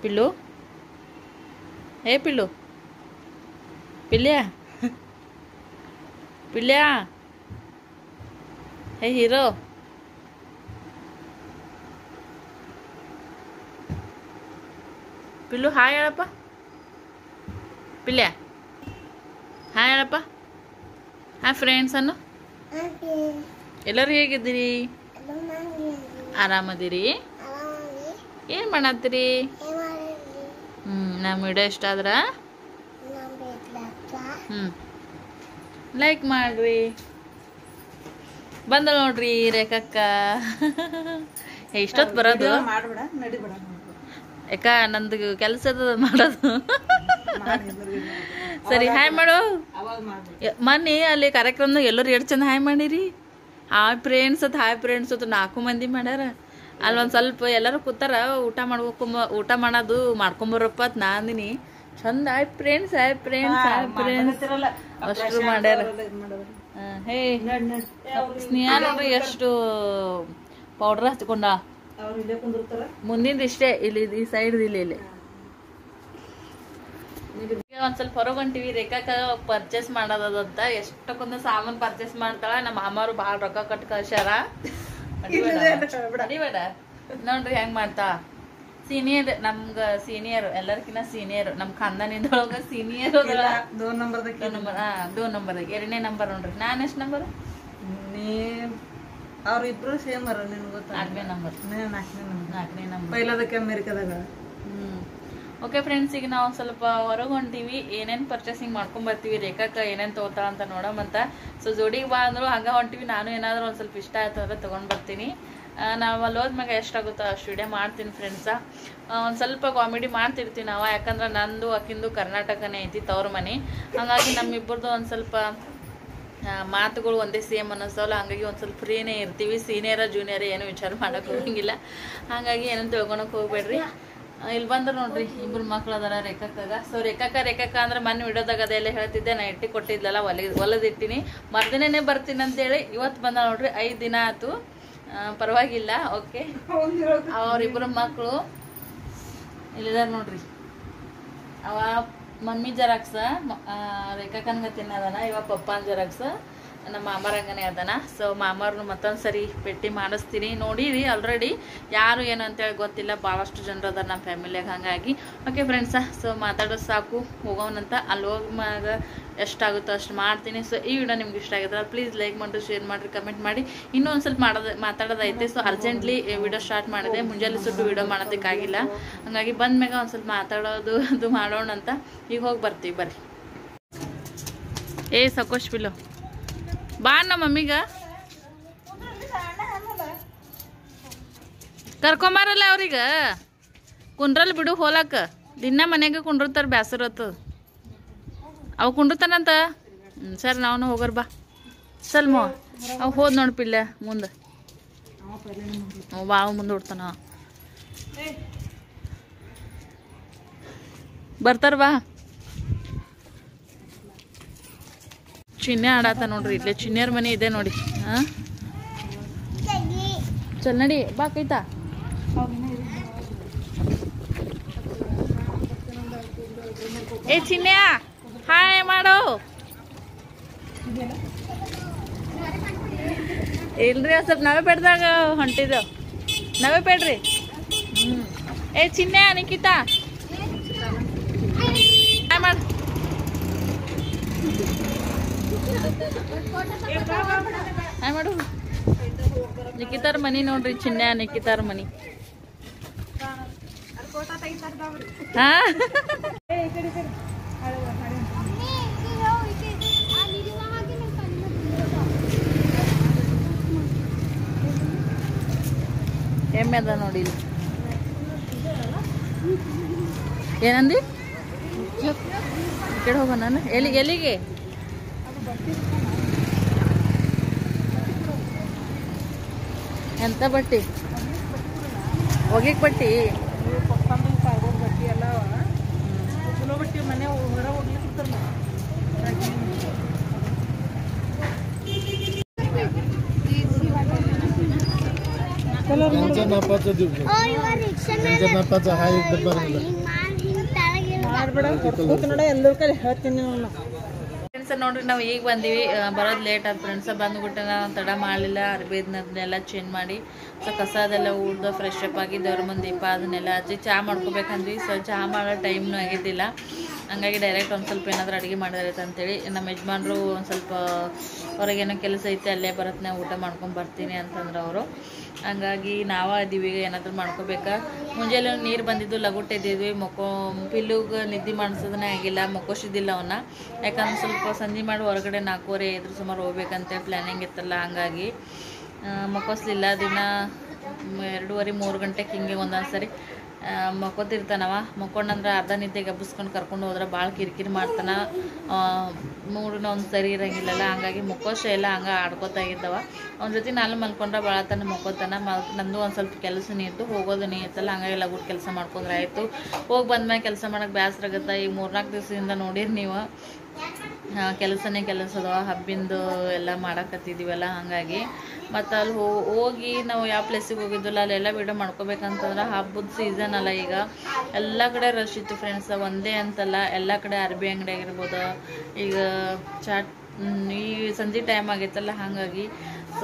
Pill ಏ Pillu Pilya Pilya hey hero Pillu hi ಹೇಳಪ್ಪ Pilya hi ಹೇಳಪ್ಪ ಹಾಯ್ ಫ್ರೆಂಡ್ಸ್ ಅನ್ನು ಎಲ್ಲರೂ ಹೇಗಿದ್ದೀರಿ ಆರಾಮದಿರಿ ಏನು ಮಾಡತ್ತೀರಿ ಹ್ಞೂ ನಮ್ಮ ವಿಡಿಯೋ ಇಷ್ಟ ಆದ್ರ ಹ್ಞೂ ಲೈಕ್ ಮಾಡ್ರಿ ಬಂದ ನೋಡ್ರಿ ರೇಖಕ್ಕ ಏ, ಇಷ್ಟೊತ್ತು ಬರೋದು ಮಾಡ್ಬೇಡ ನಡಿಬೇಡ ಯಾಕ ನಂದು ಕೆಲಸ ಇರ್ತದ ಮಾಡೋದು ಸರಿ ಹಾಯ್ ಮಾಡು ಅವಾಗ ಮಾಡ್ಬೇಡ ಯ- ಮೊನ್ನೆ ಅಲ್ಲಿ ಕಾರ್ಯಕ್ರಮದಾಗ ಎಲ್ಲರೂ ಎರಡು ಚಂದ ಹಾಯ್ ಮಾಡಿರಿ ಹಾಯ್ ಫ್ರೆಂಡ್ಸ್ ಅತ್ ಹಾಯ್ ಫ್ರೆಂಡ್ಸ್ ಅತ್ ನಾಲ್ಕು ಮಂದಿ ಮಾಡ್ಯಾರ ಅಲ್ಲಿ ಒಂದು ಸ್ವಲ್ಪ ಎಲ್ಲರೂ ಕೂತಾರ ಊಟ ಮಾಡ್ಕೊಂಬ ಊಟ ಮಾಡೋದು ಮಾಡ್ಕೊಂಬರಪ್ಪ ಅತ್ ನಾ ಅಂದಿನಿ ಚಂದ hi friends hi friends hi friends ಅಷ್ಟು ಮಾಡ್ಯಾರ ಆ, ಹೇ ಸ್ನೇಹ ನೋಡ್ರಿ ಎಷ್ಟು ಪೌಡ್ರ್ ಹಚ್ಕೊಂಡ ಅವ್ರು ಇಲ್ಲೇ ಕುಂದಿರ್ತಾರ ಮುಂದಿಂದ ಇಷ್ಟೇ ಇಲ್ಲಿ ಈ ಸೈಡ್ ಇಲ್ಲಿ ಇಲ್ಲಿ ಈಗ ಒಂದ್ ಸ್ವಲ್ಪ ಹೊರಗ್ ಹೊಂಟಿವಿ ರೇಖಾಕ ಪರ್ಚೇಸ್ ಮಾಡೋದಂತ ಎಷ್ಟಕ್ಕೊಂದು ಸಾಮಾನ್ ಪರ್ಚೇಸ್ ಮಾಡ್ತಾಳ ನಮ್ಮ ಅಮ್ಮರು ಭಾಳ ರೊಕ್ಕ ಕಟ್ ಕಳ್ಸ್ಯಾರ ಅಡಿಬೇಡ ನೋಡ್ರಿ ಹೆಂಗ್ ಮಾಡ್ತಾ ಸೀನಿಯರ್ ನಮ್ಗ ಸೀನಿಯರ್ ಎಲ್ಲರ್ಕಿನ್ನ ಸೀನಿಯರ್ ನಮ್ ಖಾನ್ದಾನಿದೊಳಗ ಸೀನಿಯರ್ ದೋನ್ ನಂಬರ್ದಾಗ ದೋ ನಂಬರ್ ಹಾ ದೋ ನಂಬರ್ ಎರಡನೇ ನಂಬರ್ ನೋಡ್ರಿ ನಾನ್ ಎಷ್ಟ್ ನಂಬರ್ ನೀ ಅವ್ರ ಇಬ್ರು ಸೇಮ್ ಅರ ನಿನ್ ಗೊತ್ತ ನಾಲ್ಕನೇ ನಂಬರ್ ನಾಲ್ಕನೇ ನಂಬರ್ ನಾಲ್ಕನೇ ನಂಬರ್ ಪೈಲದಕ್ಕೆ ಅಮೆರಿಕದಾಗ ಹ್ಮ್ ಓಕೆ ಫ್ರೆಂಡ್ಸ್ ಈಗ ನಾವು ಸ್ವಲ್ಪ ಹೊರಗೆ ಹೊಂಟೀವಿ ಏನೇನ್ ಪರ್ಚೇಸಿಂಗ್ ಮಾಡ್ಕೊಂಡ್ ಬರ್ತೀವಿ ರೇಖಾಕ ಏನೇನ್ ತಗೋತಾಳ ಅಂತ ನೋಡಮಂತ ಸೊ ಜೋಡಿಗೆ ಬಾ ಅಂದ್ರು ಹಂಗ ಹೊಂಟಿವಿ ನಾನು ಏನಾದ್ರು ಒಂದ್ ಸ್ವಲ್ಪ ಇಷ್ಟ ಆಯ್ತು ಅಂದ್ರೆ ತಗೊಂಡ್ ಬರ್ತೀನಿ ಆ, ನಾವು ಅಲ್ಲಿ ಹೋದ್ಮ್ಯಾಗ ಎಷ್ಟಾಗುತ್ತೋ ಅಷ್ಟು ವಿಡಿಯೋ ಮಾಡ್ತೀನಿ ಫ್ರೆಂಡ್ಸ ಒಂದು ಸ್ವಲ್ಪ ಕಾಮಿಡಿ ಮಾಡ್ತಿರ್ತೀವಿ ನಾವು ಯಾಕಂದ್ರೆ ನಂದು ಅಕ್ಕಿಂದು ಕರ್ನಾಟಕನೇ ಐತಿ ತವ್ರ ಮನೆ ಹಾಗಾಗಿ ನಮ್ಮಿಬ್ಬರದು ಒಂದು ಸ್ವಲ್ಪ ಆ, ಮಾತುಗಳು ಒಂದೇ ಸೇಮ್ ಅನ್ನಿಸ್ತಾವಲ್ಲ ಹಂಗಾಗಿ ಒಂದು ಸ್ವಲ್ಪ ಫ್ರೀನೇ ಇರ್ತೀವಿ ಸೀನಿಯರ ಜೂನಿಯರ್ ಏನು ವಿಚಾರ ಮಾಡಕ್ ಹೋಗಂಗಿಲ್ಲ ಹಾಗಾಗಿ ಏನೋ ತಿಳ್ಕೊಳಕ್ ಹೋಗ್ಬೇಡ್ರಿ ಆ, ಇಲ್ಲಿ ಬಂದ್ರೆ ನೋಡ್ರಿ ಇಬ್ರು ಮಕ್ಳು ಅದಾರ ರೇಖಕ್ಕಾಗ ಸೊ ರೇಖಕ್ಕ ರೇಖಕ್ಕ ಅಂದ್ರೆ ಮೊನ್ನೆ ವಿಡಿಯೋದಾಗ ಅದೆಲ್ಲ ಹೇಳ್ತಿದ್ದೆ ನಾ ಇಟ್ಟಿ ಕೊಟ್ಟಿದ್ಲಲ್ಲ ಒಲೆ ಹೊಲದಿಟ್ಟಿನಿ ಮರ್ದಿನೇ ಬರ್ತೀನಿ ಅಂತೇಳಿ ಇವತ್ತು ಬಂದ ನೋಡ್ರಿ ಐದು ದಿನ ಆಯ್ತು ಆ, ಪರವಾಗಿಲ್ಲ ಓಕೆ ಅವ್ರಿಬ್ರು ಮಕ್ಕಳು ಇಲ್ಲಿದಾರ ನೋಡ್ರಿ ಅವ ಮಮ್ಮಿ ಜೆರಾಕ್ಸ ರೇಖಾಕನ್ಗ ತಿನ್ನದನ ಇವ ಪಪ್ಪನ್ ಜೆರಾಕ್ಸ್ ನಮ್ಮ ಮಾಮರಂಗನೇ ಅದನ ಸೊ ಮಾಮರ್ನು ಮತ್ತೊಂದು ಸರಿ ಭೇಟಿ ಮಾಡಿಸ್ತೀನಿ ನೋಡಿರಿ ಆಲ್ರೆಡಿ ಯಾರು ಏನು ಅಂತೇಳಿ ಗೊತ್ತಿಲ್ಲ ಭಾಳಷ್ಟು ಜನರು ಅದಾರ ನಮ್ಮ ಫ್ಯಾಮಿಲಿಯಾಗ ಹಾಗಾಗಿ ಓಕೆ ಫ್ರೆಂಡ್ಸ ಸೊ ಮಾತಾಡೋದು ಸಾಕು ಹೋಗೋಣಂತ ಅಲ್ಲಿ ಹೋಗ್ಮಾಗ ಎಷ್ಟಾಗುತ್ತೋ ಅಷ್ಟು ಮಾಡ್ತೀನಿ ಸೊ ಈ ವಿಡಿಯೋ ನಿಮ್ಗೆ ಇಷ್ಟ ಆಗಿದ್ರೆ ಪ್ಲೀಸ್ ಲೈಕ್ ಮಾಡಿ ಶೇರ್ ಮಾಡಿರಿ ಕಮೆಂಟ್ ಮಾಡಿ ಇನ್ನೂ ಒಂದು ಸ್ವಲ್ಪ ಮಾಡೋದು ಮಾತಾಡೋದೈತೆ ಸೊ ಅರ್ಜೆಂಟ್ಲಿ ವಿಡಿಯೋ ಸ್ಟಾರ್ಟ್ ಮಾಡಿದೆ ಮುಂಜಾನೆ ಸುಟ್ಟು ವಿಡಿಯೋ ಮಾಡೋದಕ್ಕಾಗಿಲ್ಲ ಹಾಗಾಗಿ ಬಂದ್ಮ್ಯಾಗ ಒಂದು ಸ್ವಲ್ಪ ಮಾತಾಡೋದು ಅದು ಮಾಡೋಣ ಅಂತ ಈಗ ಹೋಗಿ ಬರ್ತೀವಿ ಬರ್ರಿ ಏ ಸಕೋಶ್ ಪಿಲ್ಲು ಬಾ ನಮ್ಮ ಮಮ್ಮಿಗ ಕರ್ಕೊಂಬಾರಲ್ಲ ಅವ್ರೀಗ ಕುಂಡ್ರಲ್ ಬಿಡು ಹೋಲಾಕ ದಿನ ಮನ್ಯಾಗ ಕುಂಡಿರ್ತಾರ ಬ್ಯಾಸರ ಆತದ ಅವು ಕುಂಡಿರ್ತಾನಂತ ಹ್ಞೂ ಸರ್ ನಾವು ಹೋಗೋರ್ ಬಾ ಸಲ್ಮೋ ಅವು ಹೋದ್ ನೋಡಿ ಪಿಲ್ಲ ಮುಂದೆ ಅವ ಬಾ ಮುಂದೆ ಹೊಡ್ತಾನ ಬರ್ತಾರ ಬಾ ಚಿನ್ನೆ ಆಡಾತ ನೋಡ್ರಿ ಇಲ್ಲೇ ಚಿನ್ನೆಯರ್ ಮನೆ ಇದೆ ನೋಡಿ ಹಾ ಚಲ್ ನಡಿ ಬಾ ಕೈತಾ ಏ ಚಿನ್ನೆಯ ಹಾಯ್ ಮಾಡು ಇಲ್ರಿ ಒಂದ್ ಸ್ವಲ್ಪ ನವೆ ಪೆಡ್ದಾಗ ಹೊಂಟಿದ್ದೆವು ನವೆ ಪೆಡ್ರಿ ಹ್ಮ್ ಏ ಚಿನ್ನೆ ನಿಖಿತಾ ಹಾಯ್ ಮಾಡು ಹಾಯ್ ಮಾಡು ನಿಖಿತಾರ ಮನಿ ನೋಡ್ರಿ ಚಿನ್ನ ನಿಖಿತಾರ ಮನಿ ಹಾ ಎಮ್ಮೆ ಅದ ನೋಡಿ ಇಲ್ಲಿ ಏನಂದಿ ಈ ಕಡೆ ಹೋಗೋಣ ನಾನು ಎಲ್ಲಿಗೆ ಎಲ್ಲಿಗೆ ಎಂತ ಬಟ್ಟಿ ಒಗಿಕ್ ಬಟ್ಟಿ ಬಟ್ಟಿ ಎಲ್ಲ ಚಲೋ ಬಟ್ಟಿ ಮನೆ ಹೊರ ಹೋಗ್ಲಿಕ್ಕೆ त्यांच्या मापाचं देऊ त्यांच्या मापाचा हा एक डब्बा राहिला ಮಾಡ್ಬೇಡ ಹೊಡ್ಕೋತ ನೋಡ ಎಲ್ಲರ ಕಡೆ ಹೇಳ್ತೀನಿ ನಾನು ಫ್ರೆಂಡ್ಸ್ ನೋಡ್ರಿ ನಾವು ಈಗ ಬಂದೀವಿ ಆ, ಬರೋದು ಲೇಟ್ ಆದ ಫ್ರೆಂಡ್ಸ್ ಬಂದ್ಬಿಟ್ಟು ನಾವು ತಡ ಮಾಡಲಿಲ್ಲ ಅರ್ಬಿದ್ನೆಲ್ಲ ಚೇಂಜ್ ಮಾಡಿ ಸೊ ಕಸ ಅದೆಲ್ಲ ಉಳ್ದು ಫ್ರೆಶ್ ಅಪ್ ಆಗಿ ದೇವ್ರ ಮುಂದೆ ದೀಪ ಅದನ್ನೆಲ್ಲ ಹಚ್ಚಿ ಚಹಾ ಮಾಡ್ಕೋಬೇಕಂದ್ವಿ ಸೊ ಚಹಾ ಮಾಡೋ ಟೈಮ್ನು ಆಗಿದ್ದಿಲ್ಲ ಹಂಗಾಗಿ ಡೈರೆಕ್ಟ್ ಒಂದು ಸ್ವಲ್ಪ ಏನಾದರೂ ಅಡುಗೆ ಮಾಡಿದಾರೈತೆ ಅಂತೇಳಿ ನಮ್ಮ ಯಜಮಾನ್ರು ಒಂದು ಸ್ವಲ್ಪ ಹೊರಗೇನೋ ಕೆಲಸ ಐತೆ ಅಲ್ಲೇ ಬರತ್ನ ಊಟ ಮಾಡ್ಕೊಂಡು ಬರ್ತೀನಿ ಅಂತಂದ್ರೆ ಅವರು ಹಂಗಾಗಿ ನಾವ ಅದೀವಿ ಈಗ ಏನಾದರೂ ಮಾಡ್ಕೋಬೇಕಾ ಮುಂಜಾನೆ ನೀರು ಬಂದಿದ್ದು ಲಗುಟ್ ಎದ್ದಿದ್ವಿ ಮೊಕ್ಕೋ ಪಿಲ್ಲುಗೆ ನಿದ್ದೆ ಮಾಡಿಸೋದನ್ನೇ ಆಗಿಲ್ಲ ಮೊಕ್ಕೋಸಿದ್ದಿಲ್ಲ ಅವನ್ನ ಯಾಕಂದ್ರೆ ಸ್ವಲ್ಪ ಸಂಜೆ ಮಾಡಿ ಹೊರಗಡೆ ನಾಲ್ಕೂವರೆ ಇದ್ರ ಸುಮಾರು ಹೋಗ್ಬೇಕಂತೇಳಿ ಪ್ಲ್ಯಾನಿಂಗ್ ಇತ್ತಲ್ಲ ಹಂಗಾಗಿ ಮೊಕ್ಕೋಸ್ಲಿಲ್ಲ ದಿನ ಮ್, ಎರಡೂವರೆ ಮೂರು ಗಂಟೆಗೆ ಹಿಂಗೆ ಒಂದೊಂದು ಸರಿ ಮಕ್ಕೋತಿರ್ತಾನವ ಮಕ್ಕೊಂಡಂದ್ರೆ ಅರ್ಧ ನಿದ್ದೆಗೆ ಎಬ್ಬಿಸ್ಕೊಂಡು ಕರ್ಕೊಂಡು ಹೋದ್ರೆ ಭಾಳ ಕಿರಿಕಿರಿ ಮಾಡ್ತಾನ ಮೂರನ್ನ ಒಂದು ಸರಿ ಇರಂಗಿಲ್ಲಲ್ಲ ಹಂಗಾಗಿ ಮುಕ್ಕೋಶ ಎಲ್ಲ ಹಂಗೆ ಆಡ್ಕೋತಾ ಇದ್ದವ ಅವ್ನ ಜೊತೆ ನಾನು ಮಲ್ಕೊಂಡ್ರೆ ಭಾಳ ತನ ಮಕ್ಕೋತಾನ ಮಲ್ ನಂದು ಒಂದು ಸ್ವಲ್ಪ ಕೆಲಸ ನೀತ್ತು ಹೋಗೋದು ನೀತ್ತಲ್ಲ ಹಂಗಾಗಿ ಲಗುಟ್ ಕೆಲಸ ಮಾಡ್ಕೊಂಡ್ರೆ ಆಯಿತು ಹೋಗಿ ಬಂದ್ಮೇಲೆ ಕೆಲಸ ಮಾಡೋಕೆ ಬೇಸರ ಆಗತ್ತೆ ಈಗ ಮೂರ್ನಾಲ್ಕು ದಿವಸದಿಂದ ನೋಡಿರಿ ನೀವು ಆ, ಕೆಲಸನೇ ಕೆಲಸ ಅದಾವ ಹಬ್ಬಿಂದು ಎಲ್ಲ ಮಾಡಕತ್ತಿದ್ದೀವಲ್ಲ ಹಾಗಾಗಿ ಮತ್ತು ಅಲ್ಲಿ ಹೋ- ಹೋಗಿ ನಾವು ಯಾವ ಪ್ಲೇಸಿಗೆ ಹೋಗಿದ್ವಲ್ಲ ಅಲ್ಲೆಲ್ಲ ವಿಡಿಯೋ ಮಾಡ್ಕೋಬೇಕಂತಂದ್ರೆ ಹಬ್ಬದ ಸೀಸನ್ ಅಲ್ಲ ಈಗ ಎಲ್ಲ ಕಡೆ ರಶ್ ಇತ್ತು ಫ್ರೆಂಡ್ಸ್ ಒಂದೇ ಅಂತಲ್ಲ ಎಲ್ಲ ಕಡೆ ಅರ್ಬಿ ಅಂಗಡಿ ಆಗಿರ್ಬೋದು ಈಗ ಚಾಟ್ ಮ್, ಈ ಸಂಜೆ ಟೈಮ್ ಆಗೈತಲ್ಲ ಹಾಗಾಗಿ ಸೊ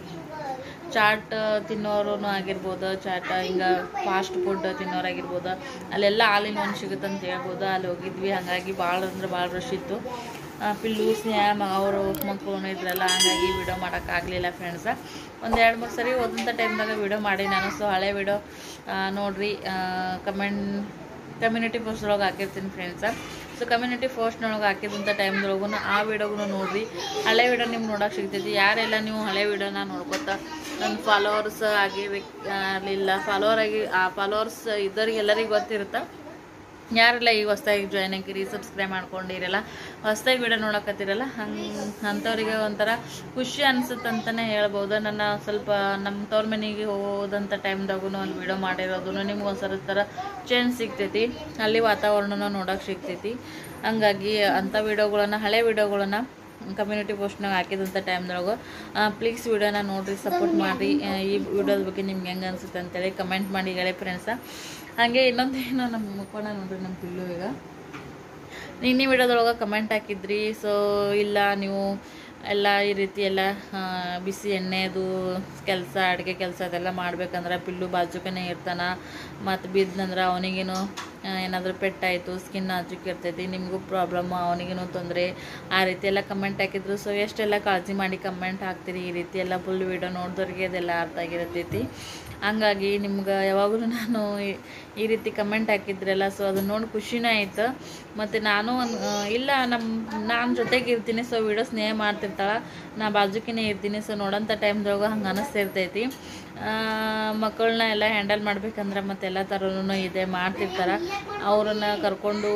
ಚಾಟ್ ತಿನ್ನೋರು ಆಗಿರ್ಬೋದು ಚಾಟ್ ಹಿಂಗೆ ಫಾಸ್ಟ್ ಫುಡ್ ತಿನ್ನೋರಾಗಿರ್ಬೋದು ಅಲ್ಲೆಲ್ಲ ಆಲ್ ಇನ್ ಒನ್ ಸಿಗುತ್ತೆ ಅಂತ ಹೇಳ್ಬೋದು ಅಲ್ಲಿ ಹೋಗಿದ್ವಿ ಹಾಗಾಗಿ ಭಾಳ ಅಂದ್ರೆ ಭಾಳ ರಶ್ ಇತ್ತು ಆ, ಪಿಲ್ಲು ಸ್ನ್ಯಾಮ್ ಅವರು ಮಕ್ಕಳು ಇದ್ರಲ್ಲ ಹಾಗಾಗಿ ವಿಡಿಯೋ ಮಾಡೋಕ್ಕಾಗಲಿಲ್ಲ ಫ್ರೆಂಡ್ಸ ಒಂದು ಎರಡು ಮೂರು ಸರಿ ಹೋದಂಥ ಟೈಮ್ದಾಗ ವಿಡಿಯೋ ಮಾಡಿ ನಾನು ಸೊ ಹಳೆ ವಿಡಿಯೋ ನೋಡಿರಿ ಕಮೆಂಟ್ ಕಮ್ಯುನಿಟಿ ಪೋಸ್ಟ್ರೊಳಗೆ ಹಾಕಿರ್ತೀನಿ ಫ್ರೆಂಡ್ಸ ಸೊ ಕಮ್ಯುನಿಟಿ ಪೋಸ್ಟ್ನೊಳಗೆ ಹಾಕಿದಂಥ ಟೈಮ್ದೊಳಗೂ ಆ ವಿಡಿಯೋಗೂ ನೋಡಿರಿ ಹಳೆ ವಿಡಿಯೋ ನಿಮ್ಗೆ ನೋಡೋಕೆ ಸಿಗ್ತೈತಿ ಯಾರೆಲ್ಲ ನೀವು ಹಳೆ ವಿಡಿಯೋನ ನೋಡ್ಕೊತಾ ನನ್ನ ಫಾಲೋವರ್ಸ್ ಆಗಿರಲಿಲ್ಲ ಫಾಲೋವರ್ ಆಗಿ ಆ ಫಾಲೋವರ್ಸ್ ಇದ್ದವ್ರಿಗೆ ಎಲ್ಲರಿಗೂ ಗೊತ್ತಿರುತ್ತೆ ಯಾರೆಲ್ಲ ಈಗ ಹೊಸ್ದಾಗಿ ಜಾಯ್ನ್ ಆಗಿರಿ ಸಬ್ಸ್ಕ್ರೈಬ್ ಮಾಡ್ಕೊಂಡಿರಲ್ಲ ಹೊಸ್ದಾಗಿ ವಿಡಿಯೋ ನೋಡಕತ್ತಿರಲ್ಲ ಹಂಗೆ ಅಂಥವ್ರಿಗೆ ಒಂಥರ ಖುಷಿ ಅನ್ಸುತ್ತೆ ಅಂತಲೇ ಹೇಳ್ಬೋದು ನನ್ನ ಸ್ವಲ್ಪ ನಮ್ಮ ತವ್ರ ಮನೆಗೆ ಹೋದಂಥ ಟೈಮ್ದಾಗೂ ಅಲ್ಲಿ ವಿಡಿಯೋ ಮಾಡಿರೋದು ನಿಮ್ಗೆ ಒಂದ್ಸಲ ಥರ ಚೇಂಜ್ ಸಿಗ್ತೈತಿ ಅಲ್ಲಿ ವಾತಾವರಣನ ನೋಡೋಕೆ ಸಿಗ್ತೈತಿ ಹಂಗಾಗಿ ಅಂಥ ವಿಡಿಯೋಗಳನ್ನ ಹಳೆ ವಿಡಿಯೋಗಳನ್ನ ಕಮ್ಯುನಿಟಿ ಪೋಸ್ಟ್ನಾಗ ಹಾಕಿದಂಥ ಟೈಮ್ದೊಳಗೆ ಪ್ಲೀಸ್ ವಿಡಿಯೋನ ನೋಡಿರಿ ಸಪೋರ್ಟ್ ಮಾಡಿರಿ ಈ ವಿಡಿಯೋದ ಬಗ್ಗೆ ನಿಮ್ಗೆ ಹೆಂಗೆ ಅನ್ಸುತ್ತೆ ಅಂತೇಳಿ ಕಮೆಂಟ್ ಮಾಡಿ ಹೇಳಿ ಫ್ರೆಂಡ್ಸ ಹಾಗೆ ಇನ್ನೊಂದೇನು ನಮ್ಮ ಮುಖೋಣ ನೋಡ್ರಿ ನಮ್ಮ ಪಿಲ್ಲು ಈಗ ನಿನ್ನೆ ವಿಡಿಯೋದೊಳಗೆ ಕಮೆಂಟ್ ಹಾಕಿದ್ರಿ ಸೊ ಇಲ್ಲ ನೀವು ಎಲ್ಲ ಈ ರೀತಿ ಎಲ್ಲ ಆ, ಬಿಸಿ ಎಣ್ಣೆದು ಕೆಲಸ ಅಡುಗೆ ಕೆಲಸ ಅದೆಲ್ಲ ಮಾಡ್ಬೇಕಂದ್ರೆ ಪಿಲ್ಲು ಬಾಜುಕನೇ ಇರ್ತಾನ ಮತ್ತು ಬಿದ್ದಂದ್ರೆ ಅವನಿಗೇನು ಏನಾದರೂ ಪೆಟ್ಟಾಯಿತು ಸ್ಕಿನ್ ನಾಜೂಕ್ ಇರ್ತೈತಿ ನಿಮಗೂ ಪ್ರಾಬ್ಲಮ್ಮು ಅವನಿಗೇನು ತೊಂದರೆ ಆ ರೀತಿ ಎಲ್ಲ ಕಮೆಂಟ್ ಹಾಕಿದ್ರು ಸೊ ಎಷ್ಟೆಲ್ಲ ಕಾಳಜಿ ಮಾಡಿ ಕಮೆಂಟ್ ಹಾಕ್ತೀರಿ ಈ ರೀತಿ ಎಲ್ಲ ಫುಲ್ ವಿಡಿಯೋ ನೋಡಿದವ್ರಿಗೆ ಅದೆಲ್ಲ ಅರ್ಥ ಆಗಿರ್ತೈತಿ ಹಂಗಾಗಿ ನಿಮ್ಗೆ ಯಾವಾಗಲೂ ನಾನು ಈ- ಈ ರೀತಿ ಕಮೆಂಟ್ ಹಾಕಿದ್ರಲ್ಲ ಸೊ ಅದನ್ನ ನೋಡಿ ಖುಷಿನೇ ಆಯ್ತು ಮತ್ತು ನಾನು ಒಂದು ಇಲ್ಲ ನಮ್ಮ ನಾನು ಜೊತೆಗೆ ಇರ್ತೀನಿ ಸೊ ವಿಡಿಯೋ ಸ್ನೇಹ ಮಾಡ್ತಿರ್ತಾಳೆ ನಾ ಬಾಜುಕಿನೇ ಇರ್ತೀನಿ ಸೊ ನೋಡೋಂಥ ಟೈಮ್ದೊಳಗೆ ಹಂಗೆ ಅನ್ನಿಸ್ತಿರ್ತೈತಿ ಮಕ್ಕಳನ್ನ ಎಲ್ಲ ಹ್ಯಾಂಡಲ್ ಮಾಡ್ಬೇಕಂದ್ರೆ ಮತ್ತೆ ಎಲ್ಲ ಥರನೂ ಇದೆ ಮಾಡ್ತಿರ್ತಾರೆ ಅವ್ರನ್ನ ಕರ್ಕೊಂಡು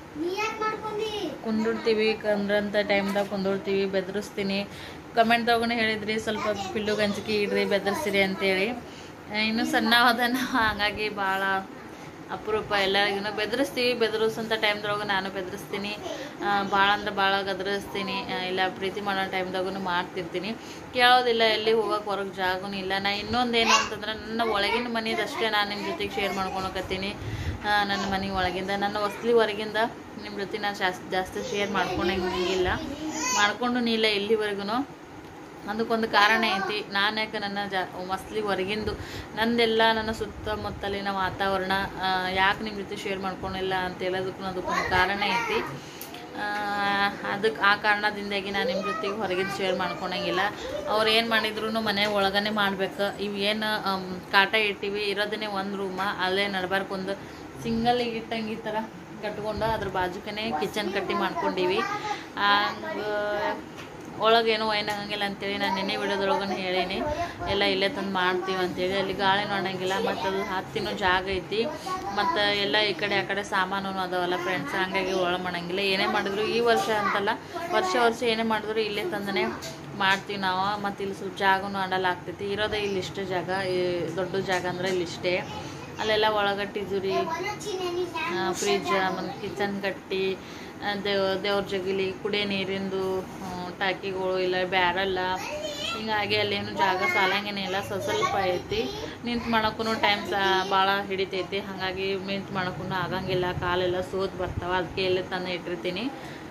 ಕುಂದಿರ್ತೀವಿ ಕಂದ್ರಂಥ ಟೈಮ್ದಾಗ ಕುಂದಿರ್ತೀವಿ ಬೆದರಿಸ್ತೀನಿ ಕಮೆಂಟ್ದಾಗೂ ಹೇಳಿದ್ರಿ ಸ್ವಲ್ಪ ಪಿಲ್ಲು ಗಂಜಿಕೆ ಇಡ್ರಿ ಬೆದರ್ಸಿರಿ ಅಂತೇಳಿ ಆ, ಇನ್ನೂ ಸಣ್ಣ ಹೋದನ ಹಾಗಾಗಿ ಭಾಳ ಅಪರೂಪ ಎಲ್ಲರಿಗೂ ಬೆದರಿಸ್ತೀವಿ ಬೆದರಿಸೋಂಥ ಟೈಮ್ದೊಳಗೆ ನಾನು ಬೆದರಿಸ್ತೀನಿ ಭಾಳ ಅಂದ್ರೆ ಭಾಳ ಗದರಿಸ್ತೀನಿ ಆ, ಇಲ್ಲ ಪ್ರೀತಿ ಮಾಡೋ ಟೈಮ್ದಾಗೂ ಮಾಡ್ತಿರ್ತೀನಿ ಕೇಳೋದಿಲ್ಲ ಎಲ್ಲಿ ಹೋಗೋಕೆ ಹೊರಗೆ ಜಾಗನೂ ಇಲ್ಲ ನಾ ಇನ್ನೊಂದೇನು ಅಂತಂದ್ರೆ ನನ್ನ ಒಳಗಿನ ಮನೆದಷ್ಟೇ ನಾನು ನಿಮ್ಮ ಜೊತೆಗೆ ಶೇರ್ ಮಾಡ್ಕೊಳಕತ್ತೀನಿ ಆ, ನನ್ನ ಮನೆ ಒಳಗಿಂದ ನನ್ನ ಹೊಸ್ಲಿ ಹೊರಗಿಂದ ನಿಮ್ಮ ಜೊತೆ ನಾನು ಜಾಸ್ತಿ ಜಾಸ್ತಿ ಶೇರ್ ಮಾಡ್ಕೊಂಡಂಗಿಲ್ಲ ಮಾಡ್ಕೊಂಡು ಇಲ್ಲ ಇಲ್ಲಿವರೆಗೂ ಅದಕ್ಕೊಂದು ಕಾರಣ ಐತಿ ನಾನು ಯಾಕೆ ನನ್ನ ಜಾ ಮಸ್ಲಿ ಹೊರಗಿಂದು ನಂದೆಲ್ಲ ನನ್ನ ಸುತ್ತಮುತ್ತಲಿನ ವಾತಾವರಣ ಯಾಕೆ ನಿಮ್ಮ ಜೊತೆ ಶೇರ್ ಮಾಡ್ಕೊಂಡಿಲ್ಲ ಅಂತ ಹೇಳೋದಕ್ಕೂ ಅದಕ್ಕೊಂದು ಕಾರಣ ಐತಿ ಅದಕ್ಕೆ ಆ ಕಾರಣದಿಂದಾಗಿ ನಾನು ನಿಮ್ಮ ಜೊತೆಗೆ ಹೊರಗಿಂದ ಶೇರ್ ಮಾಡ್ಕೊಳಂಗಿಲ್ಲ ಅವ್ರು ಏನು ಮಾಡಿದ್ರು ಮನೆ ಒಳಗನೆ ಮಾಡ್ಬೇಕು ಇವು ಏನು ಕಾಟ ಇಟ್ಟಿವಿ ಇರೋದನ್ನೇ ಒಂದು ರೂಮ ಅಲ್ಲೇ ನಡ್ಬಾರ್ಕೊಂದು ಸಿಂಗಲ್ ಇಟ್ಟಂಗೆ ಈ ಥರ ಕಟ್ಕೊಂಡು ಅದ್ರ ಬಾಜುಕನೇ ಕಿಚನ್ ಕಟ್ಟಿ ಮಾಡ್ಕೊಂಡೀವಿ ಒಳಗೇನು ಒಯ್ನಾಗಂಗಿಲ್ಲ ಅಂತೇಳಿ ನಾನು ನಿನ್ನೆ ವಿಡಿಯೋದೊಳಗನೆ ಹೇಳೀನಿ ಎಲ್ಲ ಇಲ್ಲೇ ತಂದು ಮಾಡ್ತೀವಿ ಅಂತೇಳಿ ಅಲ್ಲಿ ಗಾಳಿನೂ ಅನ್ನಂಗಿಲ್ಲ ಮತ್ತು ಅದು ಹತ್ತಿನೂ ಜಾಗ ಐತಿ ಮತ್ತು ಎಲ್ಲ ಈ ಕಡೆ ಆ ಕಡೆ ಸಾಮಾನು ಅದಾವಲ್ಲ ಫ್ರೆಂಡ್ಸ್ ಹಂಗಾಗಿ ಒಳ ಮಾಡಂಗಿಲ್ಲ ಏನೇ ಮಾಡಿದ್ರು ಈ ವರ್ಷ ಅಂತಲ್ಲ ವರ್ಷ ವರ್ಷ ಏನೇ ಮಾಡಿದ್ರು ಇಲ್ಲೇ ತಂದನೇ ಮಾಡ್ತೀವಿ ನಾವು ಮತ್ತು ಇಲ್ಲಿ ಸ್ವಲ್ಪ ಜಾಗನೂ ಅಡಲ್ ಆಗ್ತೈತಿ ಇರೋದೇ ಇಲ್ಲಿ ಇಷ್ಟು ಜಾಗ ಈ ದೊಡ್ಡ ಜಾಗ ಅಂದ್ರೆ ಇಲ್ಲಿ ಇಷ್ಟೇ ಅಲ್ಲೆಲ್ಲ ಒಳಗೆ ಟಿಜುರಿ ಫ್ರಿಜ್ ಮತ್ತು ಕಿಚನ್ ಕಟ್ಟಿ ದೇವ್ ದೇವ್ರ ಜಗಿಲಿ ಕುಡಿಯೋ ನೀರಿಂದು ಆ, ಟಾಕಿಗಳು ಇಲ್ಲ ಬ್ಯಾರಲ್ಲ ಹಿಂಗಾಗಿ ಅಲ್ಲೇನು ಜಾಗ ಸಾಲಂಗೇನಿಲ್ಲ ಸ್ವಲ್ಪ ಸ್ವಲ್ಪ ಐತಿ ನಿಂತು ಮಾಡೋಕ್ಕೂ ಟೈಮ್ ಸಹ ಭಾಳ ಹಿಡಿತೈತಿ ಹಾಗಾಗಿ ನಿಂತು ಮಾಡೋಕ್ಕೂ ಆಗಂಗಿಲ್ಲ ಕಾಲೆಲ್ಲ ಸೋತ್ ಬರ್ತಾವ ಅದಕ್ಕೆ ಎಲ್ಲೇ ತಂದು ಇಟ್ಟಿರ್ತೀನಿ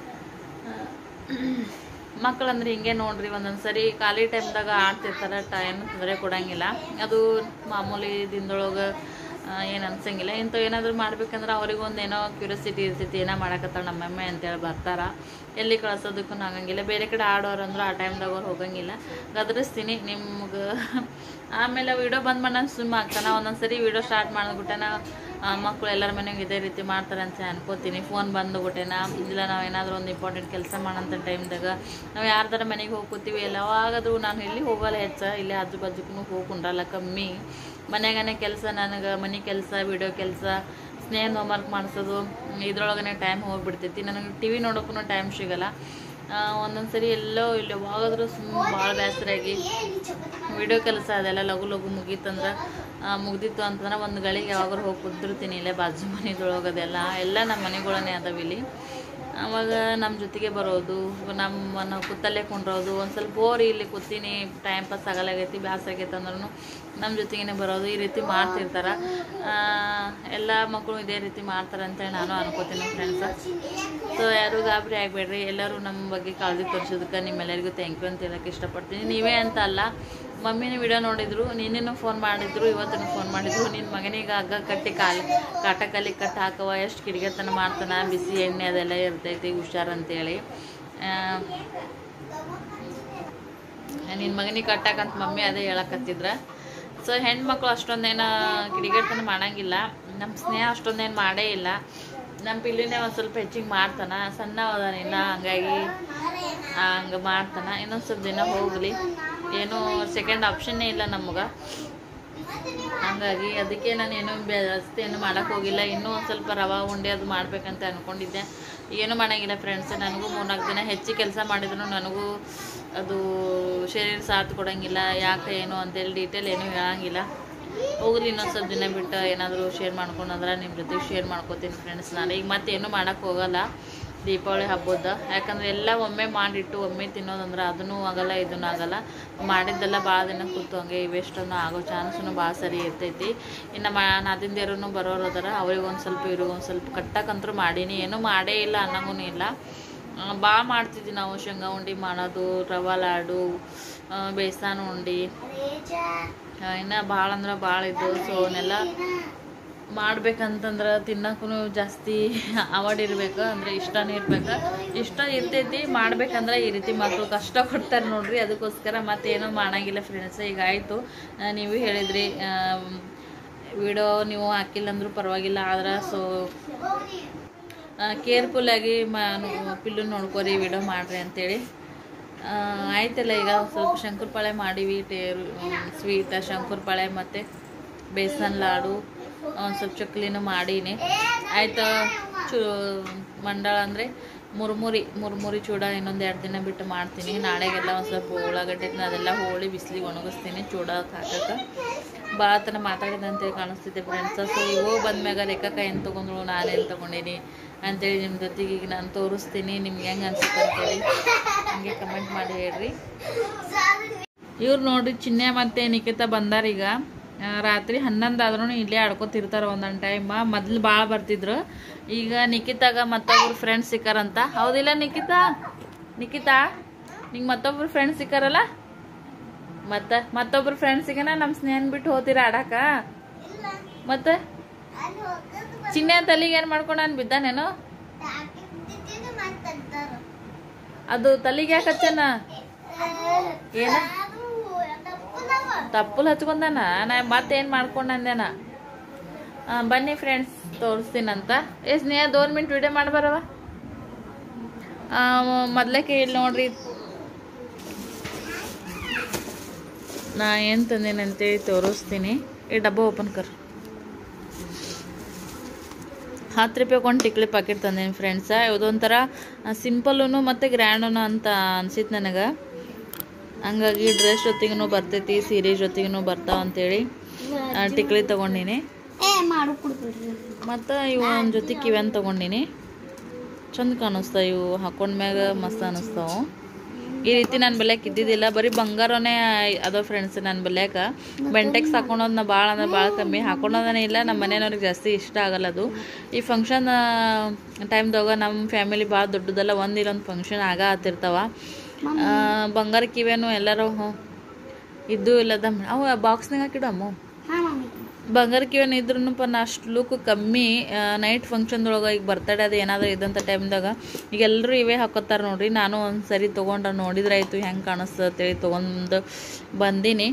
ಮಕ್ಕಳಂದ್ರೆ ಹಿಂಗೆ ನೋಡ್ರಿ ಒಂದೊಂದು ಸರಿ ಖಾಲಿ ಟೈಮ್ದಾಗ ಆಡ್ತಿರ್ತಾರೆ ಟೈಮ್ ತೊಂದರೆ ಕೊಡಂಗಿಲ್ಲ ಅದು ಮಾಮೂಲಿ ದಿನದೊಳಗೆ ಏನು ಅನ್ಸಂಗಿಲ್ಲ ಇಂಥ ಏನಾದರೂ ಮಾಡ್ಬೇಕಂದ್ರೆ ಅವ್ರಿಗೆ ಒಂದು ಏನೋ ಕ್ಯೂರಿಯಾಸಿಟಿ ಇರ್ತೈತಿ ಏನೋ ಮಾಡಕತ್ತಾಳ ನಮ್ಮಮ್ಮ ಅಂತೇಳಿ ಬರ್ತಾರ ಎಲ್ಲಿ ಕಳ್ಸೋದಕ್ಕೂ ಆಗಂಗಿಲ್ಲ ಬೇರೆ ಕಡೆ ಆಡೋರು ಅಂದ್ರೆ ಆ ಟೈಮ್ದಾಗ ಅವ್ರು ಹೋಗಂಗಿಲ್ಲ ಗದರಿಸ್ತೀನಿ ನಿಮ್ಗೆ ಆಮೇಲೆ ವಿಡಿಯೋ ಬಂದ್ ಮಾಡಿ ನಾನು ಸುಮ್ಮ ಆಗ್ತಾನೆ ಒಂದೊಂದು ಸರಿ ವಿಡಿಯೋ ಸ್ಟಾರ್ಟ್ ಮಾಡಿದ್ಬಿಟ್ಟೆನ ಮಕ್ಕಳು ಎಲ್ಲರ ಮನೆಗೆ ಇದೇ ರೀತಿ ಮಾಡ್ತಾರೆ ಅಂತ ಅನ್ಕೋತೀನಿ ಫೋನ್ ಬಂದುಬಿಟ್ಟೆನ ಇಲ್ಲ ನಾವು ಏನಾದರೂ ಒಂದು ಇಂಪಾರ್ಟೆಂಟ್ ಕೆಲಸ ಮಾಡೋಂಥ ಟೈಮ್ದಾಗ ನಾವು ಯಾರ್ದಾರ ಮನೆಗೆ ಹೋಗಿ ಕೂತೀವಿ ಯಾವಾಗಾದ್ರೂ ನಾನು ಎಲ್ಲಿ ಹೋಗಲ್ಲ ಹೆಚ್ಚ ಇಲ್ಲೇ ಆಜು ಬಾಜುಗೂ ಹೋಗಿ ಕುಂಡ್ರಲ್ಲ ಕಮ್ಮಿ ಮನ್ಯಾಗನೇ ಕೆಲಸ ನನಗೆ ಮನೆ ಕೆಲಸ ವಿಡಿಯೋ ಕೆಲಸ ಸ್ನೇಹದ ಹೋಮ್ವರ್ಕ್ ಮಾಡಿಸೋದು ಇದ್ರೊಳಗನೆ ಟೈಮ್ ಹೋಗ್ಬಿಡ್ತೈತಿ ನನಗೆ ಟಿ ವಿ ನೋಡೋಕ್ಕೂ ಟೈಮ್ ಸಿಗಲ್ಲ ಒಂದೊಂದು ಸರಿ ಎಲ್ಲೋ ಇಲ್ಲಿ ಯಾವಾಗಾದ್ರೂ ಸುಮ್ಮನೆ ಭಾಳ ಬೇಸರಾಗಿ ವಿಡಿಯೋ ಕೆಲಸ ಅದೆಲ್ಲ ಲಘು ಲಘು ಮುಗೀತಂದ್ರೆ ಮುಗ್ದಿತ್ತು ಅಂತಂದ್ರೆ ಒಂದು ಗಳಿಗೆ ಯಾವಾಗಾರು ಹೋಗಿ ಕುದ್ದಿರ್ತೀನಿ ಇಲ್ಲೇ ಬಾಜು ಮನೆದೊಳಗೆ ಅದೆಲ್ಲ ಎಲ್ಲ ನಮ್ಮ ಮನೆಗಳನ್ನೇ ಅದಾವ ಇಲ್ಲಿ ಅವಾಗ ನಮ್ಮ ಜೊತೆಗೆ ಬರೋದು ನಮ್ಮ ನಾವು ಕೂತಲ್ಲೇ ಕುಂಡ್ರೋದು ಒಂದು ಸ್ವಲ್ಪ ಬೋರ್ ಇಲ್ಲಿ ಕೂತೀನಿ ಟೈಮ್ ಪಾಸ್ ಆಗಲಾಗೈತಿ ಬ್ಯಾಸರ ಆಗೈತೆ ಅಂದ್ರೂ ನಮ್ಮ ಜೊತೆಗೇ ಬರೋದು ಈ ರೀತಿ ಮಾಡ್ತಿರ್ತಾರೆ ಎಲ್ಲ ಮಕ್ಕಳು ಇದೇ ರೀತಿ ಮಾಡ್ತಾರೆ ಅಂತೇಳಿ ನಾನು ಅನ್ಕೋತೀನಿ ಫ್ರೆಂಡ್ಸ್ ಸೊ ಯಾರು ಗಾಬರಿ ಆಗಬೇಡ್ರಿ ಎಲ್ಲರೂ ನಮ್ಮ ಬಗ್ಗೆ ಕಾಳಜಿ ತೋರಿಸೋದಕ್ಕೆ ನಿಮ್ಮೆಲ್ಲರಿಗೂ ಥ್ಯಾಂಕ್ ಯು ಅಂತ ಹೇಳಕ್ಕೆ ಇಷ್ಟಪಡ್ತೀನಿ ನೀವೇ ಅಂತ ಅಲ್ಲ ಮಮ್ಮಿನ ವಿಡಿಯೋ ನೋಡಿದ್ರು ನಿನ್ನೇನು ಫೋನ್ ಮಾಡಿದ್ರು ಇವತ್ತೂ ಫೋನ್ ಮಾಡಿದ್ರು ನಿನ್ನ ಮಗನಿಗೆ ಹಗ್ಗ ಕಟ್ಟಿ ಕಾಲು ಕಾಟ ಕಾಲಿಗೆ ಕಟ್ಟಿ ಹಾಕವ ಎಷ್ಟು ಕಿಡಿಗೆತನ ಮಾಡ್ತಾನ ಬಿಸಿ ಎಣ್ಣೆ ಅದೆಲ್ಲ ಇರ್ತೈತಿ ಹುಷಾರ್ ಅಂತೇಳಿ ನಿನ್ನ ಮಗನಿಗೆ ಕಟ್ಟಾಕಂತ ಮಮ್ಮಿ ಅದೇ ಹೇಳಕತ್ತಿದ್ರ ಸೊ ಹೆಣ್ಮಕ್ಳು ಅಷ್ಟೊಂದೇನು ಕಿಡಿಗೇಡ್ತನ ಮಾಡಂಗಿಲ್ಲ ನಮ್ಮ ಸ್ನೇಹ ಅಷ್ಟೊಂದೇನು ಮಾಡೇ ಇಲ್ಲ ನಮ್ಮ ಪಿಲ್ಲಿನೇ ಒಂದು ಸ್ವಲ್ಪ ಹೆಚ್ಚಿಗೆ ಮಾಡ್ತಾನ ಸಣ್ಣ ಅದಾನಿಲ್ಲ ಹಂಗಾಗಿ ಹಂಗೆ ಮಾಡ್ತಾನ ಇನ್ನೊಂದು ಸ್ವಲ್ಪ ದಿನ ಹೋಗಲಿ ಏನೂ ಸೆಕೆಂಡ್ ಆಪ್ಷನ್ನೇ ಇಲ್ಲ ನಮಗೆ ಹಂಗಾಗಿ ಅದಕ್ಕೆ ನಾನು ಏನೂ ಜಾಸ್ತಿ ಏನು ಮಾಡೋಕ್ಕೆ ಹೋಗಿಲ್ಲ ಇನ್ನೂ ಒಂದು ಸ್ವಲ್ಪ ರವೆ ಉಂಡೆ ಅದು ಮಾಡ್ಬೇಕಂತ ಅಂದ್ಕೊಂಡಿದ್ದೆ ಏನೂ ಮಾಡೋಂಗಿಲ್ಲ ಫ್ರೆಂಡ್ಸ್ ನನಗೂ ಮೂರ್ನಾಲ್ಕು ದಿನ ಹೆಚ್ಚು ಕೆಲಸ ಮಾಡಿದ್ರು ನನಗೂ ಅದು ಶರೀರ ಸಾಥ್ ಕೊಡೋಂಗಿಲ್ಲ ಯಾಕೆ ಏನು ಅಂತೇಳಿ ಡೀಟೇಲ್ ಏನೂ ಹೇಳಂಗಿಲ್ಲ ಹೋಗ್ಲಿ ಇನ್ನೊಂದು ಸ್ವಲ್ಪ ದಿನ ಬಿಟ್ಟು ಏನಾದರೂ ಶೇರ್ ಮಾಡ್ಕೊಂಡ್ರೆ ನಿಮ್ಮ ಜೊತೆ ಶೇರ್ ಮಾಡ್ಕೋತೀನಿ ಫ್ರೆಂಡ್ಸ್ ನಾನು ಈಗ ಮತ್ತೆ ಏನೂ ಮಾಡೋಕ್ಕೆ ಹೋಗಲ್ಲ ದೀಪಾವಳಿ ಹಬ್ಬದ ಯಾಕಂದ್ರೆ ಎಲ್ಲ ಒಮ್ಮೆ ಮಾಡಿಟ್ಟು ಒಮ್ಮೆ ತಿನ್ನೋದಂದ್ರೆ ಅದನ್ನೂ ಆಗಲ್ಲ ಇದನ್ನೂ ಆಗಲ್ಲ ಮಾಡಿದ್ದೆಲ್ಲ ಭಾಳ ದಿನ ಕೂತು ಹಂಗೆ ಇವೆಷ್ಟೊಂದು ಆಗೋ ಚಾನ್ಸೂ ಭಾಳ ಸರಿ ಇರ್ತೈತಿ ಇನ್ನು ಮಾ ನಾದಿಂದೇರೂ ಬರೋರು ಅದಾರ ಅವ್ರಿಗೆ ಒಂದು ಸ್ವಲ್ಪ ಇವ್ರಿಗೆ ಒಂದು ಸ್ವಲ್ಪ ಕಟ್ಟಕ್ಕಂತೂ ಮಾಡೀನಿ ಏನೂ ಮಾಡೇ ಇಲ್ಲ ಅನ್ನಂಗೂ ಇಲ್ಲ ಭಾಳ ಮಾಡ್ತಿದ್ವಿ ನಾವು ಶೇಂಗಾ ಉಂಡೆ ಮಾಡೋದು ರವಾ ಲಾಡು ಆ, ಬೇಸನ್ ಉಂಡೆ ಆ, ಇನ್ನು ಭಾಳ ಅಂದ್ರೆ ಭಾಳ ಇದ್ದವು ಸೊ ಅವನ್ನೆಲ್ಲ ಮಾಡ್ಬೇಕಂತಂದ್ರೆ ತಿನ್ನಕ್ಕೂ ಜಾಸ್ತಿ ಅವಾರ್ಡ್ ಇರ್ಬೇಕು ಅಂದರೆ ಇಷ್ಟನೇ ಇರ್ಬೇಕು ಇಷ್ಟ ಇರ್ತೈತಿ ಮಾಡ್ಬೇಕಂದ್ರೆ ಈ ರೀತಿ ಮಕ್ಕಳು ಕಷ್ಟ ಕೊಡ್ತಾರೆ ನೋಡ್ರಿ ಅದಕ್ಕೋಸ್ಕರ ಮತ್ತೇನೂ ಮಾಡಂಗಿಲ್ಲ ಫ್ರೆಂಡ್ಸ್ ಈಗ ಆಯಿತು ನೀವು ಹೇಳಿದ್ರಿ ವಿಡಿಯೋ ನೀವು ಹಾಕಿಲ್ಲ ಅಂದ್ರೂ ಪರವಾಗಿಲ್ಲ ಆದ್ರೆ ಸೊ ಕೇರ್ಫುಲ್ಲಾಗಿ ಮ ಪಿಲ್ಲು ನೋಡ್ಕೊರಿ ವಿಡಿಯೋ ಮಾಡ್ರಿ ಅಂತೇಳಿ ಆ, ಆಯ್ತಲ್ಲ ಈಗ ಸ್ವಲ್ಪ ಶಂಕರಪಾಳೆ ಮಾಡೀವಿ ಟೇರು ಸ್ವೀಟ ಶಂಕರಪಾಳೆ ಮತ್ತು ಬೇಸನ್ ಲಾಡು ಒಂದು ಸ್ವಲ್ಪ ಚಕ್ಲಿನೂ ಮಾಡೀನಿ ಆಯ್ತು ಚೂ ಮಂಡಳ ಅಂದರೆ ಮುರ್ಮುರಿ ಮುರ್ಮುರಿ ಚೂಡ ಇನ್ನೊಂದು ಎರಡು ದಿನ ಬಿಟ್ಟು ಮಾಡ್ತೀನಿ ನಾಳೆಗೆಲ್ಲ ಒಂದು ಸ್ವಲ್ಪ ಉಳ್ಳಾಗಡ್ಡೆ ಅದೆಲ್ಲ ಹೋಳಿ ಬಿಸಿಲಿಗೆ ಒಣಗಿಸ್ತೀನಿ ಚೂಡ ಹಾಕಕ್ಕೆ ಭಾಳ ತನ ಮಾತಾಡಿದೆ ಅಂತೇಳಿ ಕಾಣಿಸ್ತಿದ್ದೆ ಫ್ರೆಂಡ್ಸ್ ಸೊ ಇವು ಬಂದ್ಮ್ಯಾಗ ಲೆಕ್ಕಕ್ಕ ಏನು ತೊಗೊಂಡ್ರು ನಾನೇನು ತೊಗೊಂಡೀನಿ ಅಂತೇಳಿ ನಿಮ್ಮ ಜೊತೆಗೆ ಈಗ ನಾನು ತೋರಿಸ್ತೀನಿ ನಿಮ್ಗೆ ಹೆಂಗೆ ಅನ್ಸುತ್ತೆ ಅಂತೇಳಿ ಹಂಗೆ ಕಮೆಂಟ್ ಮಾಡಿ ಹೇಳ್ರಿ ಇವ್ರು ನೋಡ್ರಿ ಚಿನ್ನೆ ಮತ್ತೆ ನಿಖಿತ ಬಂದಾರೀಗ ಆ, ರಾತ್ರಿ ಹನ್ನೊಂದು ಆದ್ರೂ ಇಲ್ಲೇ ಆಡ್ಕೊತಿರ್ತಾರೆ ಒಂದೊಂದು ಟೈಮ್ ಮೊದ್ಲು ಭಾಳ ಬರ್ತಿದ್ರು ಈಗ ನಿಖಿತಾಗ ಮತ್ತೊಬ್ರು ಫ್ರೆಂಡ್ಸ್ ಸಿಕ್ಕಾರಂತ ಹೌದಿಲ್ಲ ನಿಖಿತಾ ನಿಖಿತಾ ನಿಂಗೆ ಮತ್ತೊಬ್ರು ಫ್ರೆಂಡ್ಸ್ ಸಿಕ್ಕಾರಲ್ಲ ಮತ್ತೆ ಮತ್ತೊಬ್ರು ಫ್ರೆಂಡ್ಸ್ ಸಿಗನ ನಮ್ಮ ಸ್ನೇಹನ್ ಬಿಟ್ಟು ಹೋಗ್ತೀರಾ ಆಡಾಕ ಮತ್ತೆ ಚಿನ್ನೆ ತಲೆಗೆ ಏನು ಮಾಡ್ಕೊಂಡು ನಾನು ಬಿದ್ದಾನೇನು ಅದು ತಲೆಗೆ ಯಾಕೆ ಹಚ್ಚನ ಏನ ತಪ್ಪಲ್ ಹಚ್ಕೊಂಡಾನ ನಾ ಮತ್ತೇನ್ ಮಾಡ್ಕೊಂಡ್ ಅಂದೇನ ಆ, ಬನ್ನಿ ಫ್ರೆಂಡ್ಸ್ ತೋರಿಸ್ತೀನಂತ ಏ ಸ್ನೇಹ ದೋನ್ ಮಿನಿಟ್ ವಿಡಿಯೋ ಮಾಡ್ಬಾರವ ಮೊದ್ಲಕ್ಕೆ ಇಲ್ಲಿ ನೋಡ್ರಿ ನಾ ಏನು ತಂದೇನಂತೇಳಿ ತೋರಿಸ್ತೀನಿ ಈ ಡಬ್ಬ ಓಪನ್ ಕರ್ ಹತ್ತು ರೂಪಾಯಿ ಒಂದು ಟಿಕ್ಲಿ ಪ್ಯಾಕೆಟ್ ತಂದೇನಿ ಫ್ರೆಂಡ್ಸ ಇದೊಂಥರ ಸಿಂಪಲ್ಲೂ ಮತ್ತು ಗ್ರ್ಯಾಂಡೂ ಅಂತ ಅನ್ಸಿತ್ತು ನನಗೆ ಹಂಗಾಗಿ ಡ್ರೆಸ್ ಜೊತೆಗೂ ಬರ್ತೈತಿ ಸೀರೆ ಜೊತೆಗೂ ಬರ್ತಾವ ಅಂತೇಳಿ ಆ, ಟಿಕ್ಲಿ ತೊಗೊಂಡಿನಿ ಮತ್ತು ಇವು ಒಂದು ಜೊತೆ ಕಿವ್ಯಾನ್ ತೊಗೊಂಡಿನಿ ಚಂದ ಕಾಣಿಸ್ತಾವ ಇವು ಹಾಕೊಂಡ್ಮ್ಯಾಗ ಮಸ್ತ್ ಅನ್ನಿಸ್ತಾವು ಈ ರೀತಿ ನನ್ನ ಬಲ್ಯಾಕ ಇದ್ದಿದ್ದಿಲ್ಲ ಬರೀ ಬಂಗಾರನೇ ಅದೋ ಫ್ರೆಂಡ್ಸ್ ನನ್ನ ಬಲ್ಯಾಕ ಬೆಂಟೆಕ್ಸ್ ಹಾಕೊಳೋದು ನಾ ಭಾಳ ಅಂದ್ರೆ ಭಾಳ ಕಮ್ಮಿ ಹಾಕೊಳೋದನೇ ಇಲ್ಲ ನಮ್ಮ ಮನೆಯವ್ರಿಗೆ ಜಾಸ್ತಿ ಇಷ್ಟ ಆಗಲ್ಲ ಅದು ಈ ಫಂಕ್ಷನ್ ಟೈಮ್ದಾಗ ನಮ್ಮ ಫ್ಯಾಮಿಲಿ ಭಾಳ ದೊಡ್ಡದಲ್ಲ ಒಂದು ಇಲ್ಲೊಂದು ಫಂಕ್ಷನ್ ಆಗ ಆತಿರ್ತಾವ ಆ, ಬಂಗಾರ ಕಿವೇನು ಎಲ್ಲರೂ ಹ್ಞೂ ಇದ್ದು ಇಲ್ಲದ ಅವು ಬಾಕ್ಸ್ನಾಗ ಹಾಕಿಡಮ್ಮ ಬಂಗಾರ ಕಿವನ್ ಇದ್ರೂ ಪನ್ನ ಅಷ್ಟು ಲುಕ್ ಕಮ್ಮಿ ನೈಟ್ ಫಂಕ್ಷನ್ದೊಳಗೆ ಈಗ ಬರ್ತಡೇ ಅದು ಏನಾದರೂ ಇದ್ದಂಥ ಟೈಮ್ದಾಗ ಈಗ ಎಲ್ಲರೂ ಇವೇ ಹಾಕೋತಾರೆ ನೋಡ್ರಿ ನಾನು ಒಂದು ಸರಿ ತೊಗೊಂಡು ನೋಡಿದ್ರೆ ಆಯಿತು ಹೆಂಗೆ ಕಾಣಿಸ್ತೇಳಿ ತೊಗೊಂಡು ಬಂದೀನಿ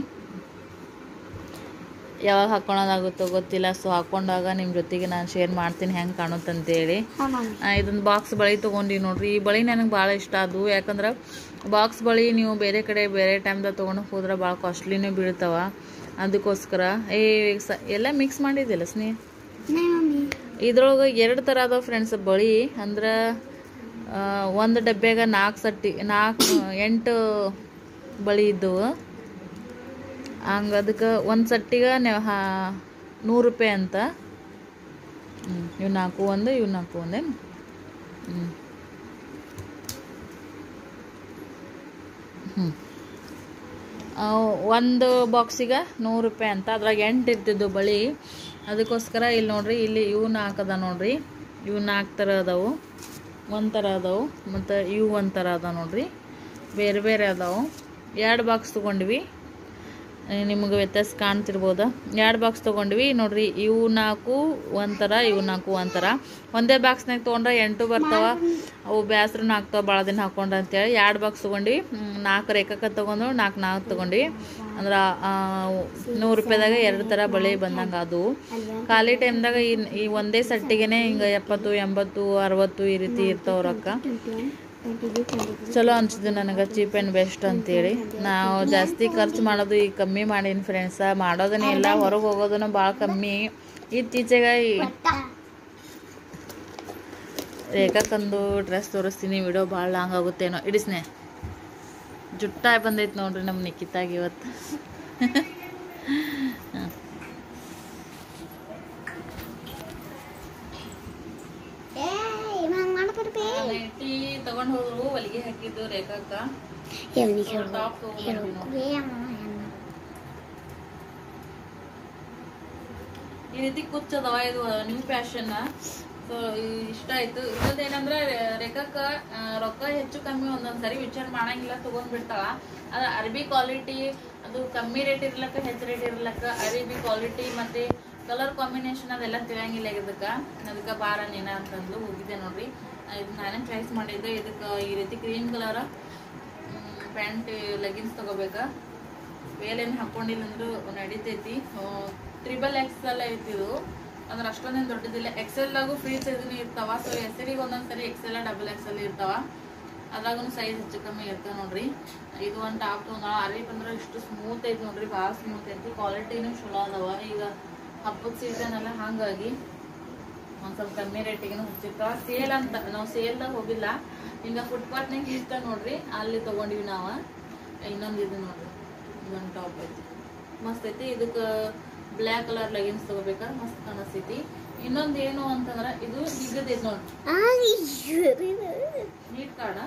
ಯಾವಾಗ ಹಾಕೊಳೋದಾಗುತ್ತೋ ಗೊತ್ತಿಲ್ಲ ಸೊ ಹಾಕೊಂಡಾಗ ನಿಮ್ಮ ಜೊತೆಗೆ ನಾನು ಶೇರ್ ಮಾಡ್ತೀನಿ ಹೆಂಗೆ ಕಾಣುತ್ತಂತೇಳಿ ಇದೊಂದು ಬಾಕ್ಸ್ ಬಳಿ ತೊಗೊಂಡಿವಿ ನೋಡ್ರಿ ಈ ಬಳಿ ನನಗೆ ಭಾಳ ಇಷ್ಟ ಅದು ಯಾಕಂದ್ರೆ ಬಾಕ್ಸ್ ಬಳಿ ನೀವು ಬೇರೆ ಕಡೆ ಬೇರೆ ಟೈಮ್ದಾಗ ತೊಗೊಂಡು ಹೋದ್ರೆ ಭಾಳ ಕಾಸ್ಟ್ಲಿನೇ ಬೀಳ್ತಾವ ಅದಕ್ಕೋಸ್ಕರ ಏ ಸ ಎಲ್ಲ ಮಿಕ್ಸ್ ಮಾಡಿದ್ದಿಲ್ಲ ಸ್ನೇಹ ಇದ್ರೊಳಗೆ ಎರಡು ಥರ ಅದಾವ ಫ್ರೆಂಡ್ಸ್ ಬಳಿ ಅಂದ್ರೆ ಒಂದು ಡಬ್ಬ್ಯಾಗ ನಾಲ್ಕು ಸಟ್ಟಿ ನಾಲ್ಕು ಎಂಟು ಬಳಿ ಇದ್ದವು ಹಂಗೆ ಅದಕ್ಕೆ ಒಂದು ಸಟ್ಟಿಗೆ ನೀವು ಹಾ ನೂರು ರೂಪಾಯಿ ಅಂತ ಹ್ಞೂ ಇವು ನಾಲ್ಕು ಒಂದು ಇವು ನಾಲ್ಕು ಒಂದೇನು ಹ್ಞೂ ಹ್ಞೂ ಒಂದು ಬಾಕ್ಸಿಗೆ ನೂರು ರೂಪಾಯಿ ಅಂತ ಅದ್ರಾಗ ಎಂಟು ಇರ್ತಿದ್ದು ಬಳಿ ಅದಕ್ಕೋಸ್ಕರ ಇಲ್ಲಿ ನೋಡ್ರಿ ಇಲ್ಲಿ ಇವು ನಾಲ್ಕು ಅದ ನೋಡ್ರಿ ಇವು ನಾಲ್ಕು ಥರ ಅದಾವು ಒಂದು ಥರ ಅದಾವು ಮತ್ತು ಇವು ಒಂದು ಥರ ಅದಾವ ನೋಡ್ರಿ ಬೇರೆ ಬೇರೆ ಅದಾವು ಎರಡು ಬಾಕ್ಸ್ ತೊಗೊಂಡ್ವಿ ನಿಮಗೆ ವ್ಯತ್ಯಾಸ ಕಾಣ್ತಿರ್ಬೋದು ಎರಡು ಬಾಕ್ಸ್ ತೊಗೊಂಡ್ವಿ ನೋಡ್ರಿ ಇವು ನಾಲ್ಕು ಒಂಥರ ಇವು ನಾಲ್ಕು ಒಂಥರ ಒಂದೇ ಬಾಕ್ಸ್ನಾಗ ತೊಗೊಂಡ್ರೆ ಎಂಟು ಬರ್ತಾವ ಅವು ಬ್ಯಾಸ್ರನ್ನ ಹಾಕ್ತಾವ ಭಾಳ ದಿನ ಹಾಕೊಂಡ್ರೆ ಅಂತೇಳಿ ಎರಡು ಬಾಕ್ಸ್ ತೊಗೊಂಡ್ವಿ ಹ್ಮ್, ನಾಲ್ಕು ರೇಖಕ್ಕೆ ತೊಗೊಂಡು ನಾಲ್ಕು ನಾಲ್ಕು ತೊಗೊಂಡ್ವಿ ಅಂದ್ರೆ ಆ, ನೂರು ರೂಪಾಯಿದಾಗ ಎರಡು ಥರ ಬಳೆ ಬಂದಂಗೆ ಅದು ಖಾಲಿ ಟೈಮ್ದಾಗ ಈ ಈ ಒಂದೇ ಸಟ್ಟಿಗೆನೆ ಹಿಂಗೆ ಎಪ್ಪತ್ತು ಎಂಬತ್ತು ಅರವತ್ತು ಈ ರೀತಿ ಇರ್ತಾವ ರೊಕ್ಕ ಚಲೋ ಅನ್ಸಿದ್ದು ನನಗೆ ಚೀಪ್ ಆ್ಯಂಡ್ ಬೆಸ್ಟ್ ಅಂತೇಳಿ ನಾವು ಜಾಸ್ತಿ ಖರ್ಚು ಮಾಡೋದು ಈಗ ಕಮ್ಮಿ ಮಾಡೀನಿ ಫ್ರೆಂಡ್ಸ ಮಾಡೋದನ್ನೇ ಇಲ್ಲ ಹೊರಗೆ ಹೋಗೋದನ್ನು ಭಾಳ ಕಮ್ಮಿ ಇತ್ತೀಚೆಗೆ ಈ ರೇಖಾಕಂದು ಡ್ರೆಸ್ ತೋರಿಸ್ತೀನಿ ವಿಡಿಯೋ ಭಾಳ ಲಾಂಗ್ ಆಗುತ್ತೇನೋ ಇಡಿಸ್ನೆ ಜುಟ್ಟ ಬಂದೈತೆ ನೋಡ್ರಿ ನಮ್ಮ ನಿಕ್ಕಿತಾಗ ಇವತ್ತು ಹ. ನೈಟಿ ತಗೊಂಡ್ ಹೋದ್ರು ಹೊಲಿಗೆ ಹಾಕಿದ್ದು ರೇಖಾಕ್ಕ ಟಾಪ್ ತಗೊಂಡ್ಬಂದ್ವಿ ನೋಡ್ರಿ. ಈ ರೀತಿ ಕುಚ್ಚದವ ಇದು ನ್ಯೂ ಫ್ಯಾಷನ್ ಸೊ ಇಷ್ಟ ಆಯ್ತು ಇನ್ನೊಂದು ಏನಂದ್ರೆ ರೇಖಕ್ಕ ಆ, ರೊಕ್ಕ ಹೆಚ್ಚು ಕಮ್ಮಿ ಒಂದೊಂದ್ ಸರಿ ವಿಚಾರ ಮಾಡಂಗಿಲ್ಲ ತಗೊಂಡ್ ಬಿಡ್ತಾಳ ಅದ ಅರ್ಬಿ ಕ್ವಾಲಿಟಿ ಅದು ಕಮ್ಮಿ ರೇಟ್ ಇರ್ಲಕ್ಕ ಹೆಚ್ಚು ರೇಟ್ ಇರ್ಲಕ್ಕ ಅರಿಬಿ ಕ್ವಾಲಿಟಿ ಮತ್ತೆ ಕಲರ್ ಕಾಂಬಿನೇಷನ್ ಅದೆಲ್ಲ ತಿಳಿಯಂಗಿಲ್ಲ ಇದಕ್ಕ ಅದಕ್ಕೆ ಬಾರ ನೀನ ಅಂತಂದು ಹೋಗಿದ್ದೆ ನೋಡ್ರಿ ಆ, ಇದು ನಾನೇ ಚಾಯ್ಸ್ ಮಾಡಿದ್ದೆ ಇದಕ್ಕೆ ಈ ರೀತಿ ಕ್ರೀಮ್ ಕಲರ್ ಪ್ಯಾಂಟ್ ಲೆಗಿನ್ಸ್ ತಗೋಬೇಕ ಮೇಲೇನು ಹಾಕೊಂಡಿಲ್ಲ ಅಂದ್ರೂ ನಡಿತೈತಿ ತ್ರಿಬಲ್ ಎಕ್ಸ್ ಎಲ್ಲ ಐತಿ ಇದು ಅಂದ್ರೆ ಅಷ್ಟೊಂದೇನು ದೊಡ್ಡದಿಲ್ಲ ಎಕ್ಸೆಲ್ ದಾಗು ಫ್ರೀ ಸೈಜ್ನು ಇರ್ತಾವ ಸೊ ಎಸ್ರಿಗೆ ಒಂದೊಂದ್ಸರಿ ಎಕ್ಸೆಲ್ ಡಬಲ್ ಎಕ್ಸೆಲ್ ಇರ್ತಾವ ಅದ್ರಾಗೂ ಸೈಜ್ ಹೆಚ್ಚು ಕಮ್ಮಿ ಇರ್ತಾವ ನೋಡ್ರಿ ಇದು ಒಂದು ಟಾಪ್ ತೊಗೊಂಡ ಅರಿಪ್ ಅಂದ್ರೆ ಇಷ್ಟು ಸ್ಮೂತ್ ಐತಿ ನೋಡ್ರಿ ಭಾಳ ಸ್ಮೂತ್ ಐತಿ ಕ್ವಾಲಿಟಿನೂ ಚಲೋ ಅದಾವ ಈಗ ಹಬ್ಬದ ಸೀಸನ್ ಎಲ್ಲ ಹಾಗಾಗಿ ಒಂದ್ ಸ್ವಲ್ಪ ಕಮ್ಮಿ ರೇಟಿಗೆ ಹಚ್ಚಿರ್ತಾವ ಸೇಲ್ ಅಂತ ನಾವು ಸೇಲ್ದಾಗ ಹೋಗಿಲ್ಲ ಹಿಂಗ ಫುಟ್ಪಾತ್ನಾಗ ಇರ್ತಾವ ನೋಡ್ರಿ ಅಲ್ಲಿ ತಗೊಂಡಿವಿ ನಾವು ಇನ್ನೊಂದು ಇದು ನೋಡ್ರಿ ಇದೊಂದು ಟಾಪ್ ಐತಿ ಮಸ್ತ್ ಐತಿ ಇದಕ್ಕೆ ಬ್ಲ್ಯಾಕ್ ಕಲರ್ ಲೆಗಿನ್ಸ್ ತಗೋಬೇಕಾ ಮಸ್ತ್ ಕಾಣಿಸ್ತೈತಿ ಇನ್ನೊಂದು ಏನು ಅಂತಂದ್ರ ಇದು ಹಿಗದೈತಿ ನೋಡ್ರಿ ನೀಟ್ ಕಾರ್ಡ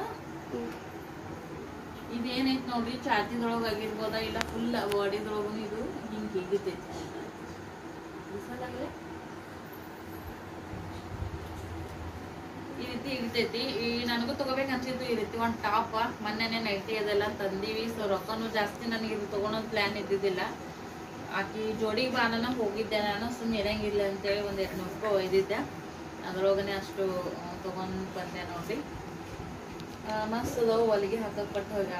ಇದೇನೈತಿ ನೋಡ್ರಿ ಚಾರ್ಜಿದೊಳಗೆ ಆಗಿರ್ಬೋದ ಇಲ್ಲ ಫುಲ್ ಬಾಡಿದೊಳಗೂ ಇದು ಹಿಂಗೆ ಹಿಗತೈತಿ ಬಿಸಲಾಗ್ಲೆ? ಈ ರೀತಿ ಇರ್ತೈತಿ ಈ ನನಗೂ ತಗೋಬೇಕು ಅನ್ಸಿದ್ದು ಈ ರೀತಿ ಒಂದು ಟಾಪ್ ಮೊನ್ನೆನೆ ನೈಟಿ ಅದೆಲ್ಲ ತಂದೀವಿ ಸೊ ರೊಕ್ಕನು ಜಾಸ್ತಿ ನನಗೆ ಇದು ತಗೊಳೋದು ಪ್ಲಾನ್ ಇದ್ದಿದ್ದಿಲ್ಲ ಆಕಿ ಜೋಡಿಗೆ ಬಾನನ ಹೋಗಿದ್ದೆ ನಾನು ಸುಮ್ಮನೆ ಇರಂಗಿಲ್ಲ ಅಂತೇಳಿ ಒಂದು ಎರಡು ನೂರು ರೂಪಾಯಿ ಒಯ್ದಿದ್ದೆ ಅದ್ರೊಳಗನೆ ಅಷ್ಟು ತೊಗೊಂಡು ಬಂದೆ ನೋಡ್ರಿ ಆ, ಮಸ್ತ್ ಅದಾವು ಹೊಲಿಗೆ ಹಾಕಕ್ ಪಟ್ಟು ಹೋಗ